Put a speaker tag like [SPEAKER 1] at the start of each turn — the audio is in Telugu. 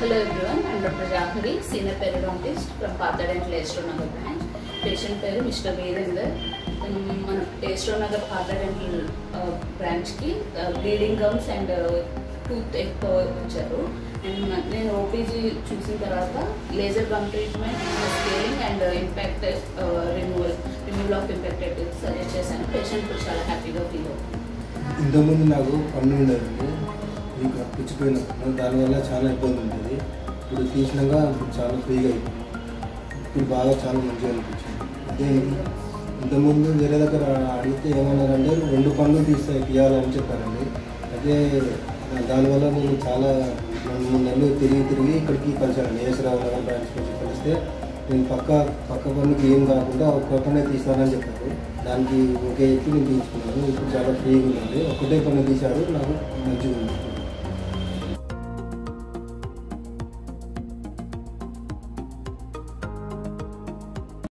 [SPEAKER 1] Hello everyone, I'm Dr. Jahari, senior periodontist from Partha Dental Estro Nagar branch. Patient పేరు మిస్టర్ వీరేందర్ ఉమ్, మన ఏస్ట్రో నగర్ పార్లర్ డెంటల్ బ్రాంచ్కి బ్లీడింగ్ గమ్స్ అండ్ టూత్ ఎక్కువ వచ్చారు అండ్ మ- నేను ఓపీజీ చూసిన తర్వాత laser gum treatment scaling and impact removal removal of impacted suggest చేశాను పేషెంట్ కూడా చాలా హ్యాపీగా ఫీల్ అవుతుంది
[SPEAKER 2] ఇంతకుముందు నాకు పన్ను ఉండేదండి మీకు పుచ్చిపోయిన దానివల్ల చాలా ఇబ్బంది ఉంటుంది ఇప్పుడు తీసినాక చాలా ఫ్రీగా అయిపోయింది ఇప్పుడు బాగా చాలా మంచిగా అనిపించింది అదే ఇంతకుముందు వేరే దగ్గర అడిగితే ఏమన్నారంటే రెండు పనులు తీస్తాయి తీయాలని చెప్పారండి అదే దానివల్ల నేను చాలా రెండు మూడు నెలలు తిరిగి తిరిగి ఇక్కడికి కలిసాను నేసరావు నగర్ బ్రాంచ్ నుంచి కలిస్తే నేను పక్క పక్క పనులకి ఏం కాకుండా ఒక్క పనే తీస్తానని చెప్పారు దానికి ఒకే చెప్పి నేను తీసుకున్నాను ఇప్పుడు చాలా ఫ్రీగా ఉన్నది ఒకటే పన్ను తీశారు నాకు మంచిగా ఉంది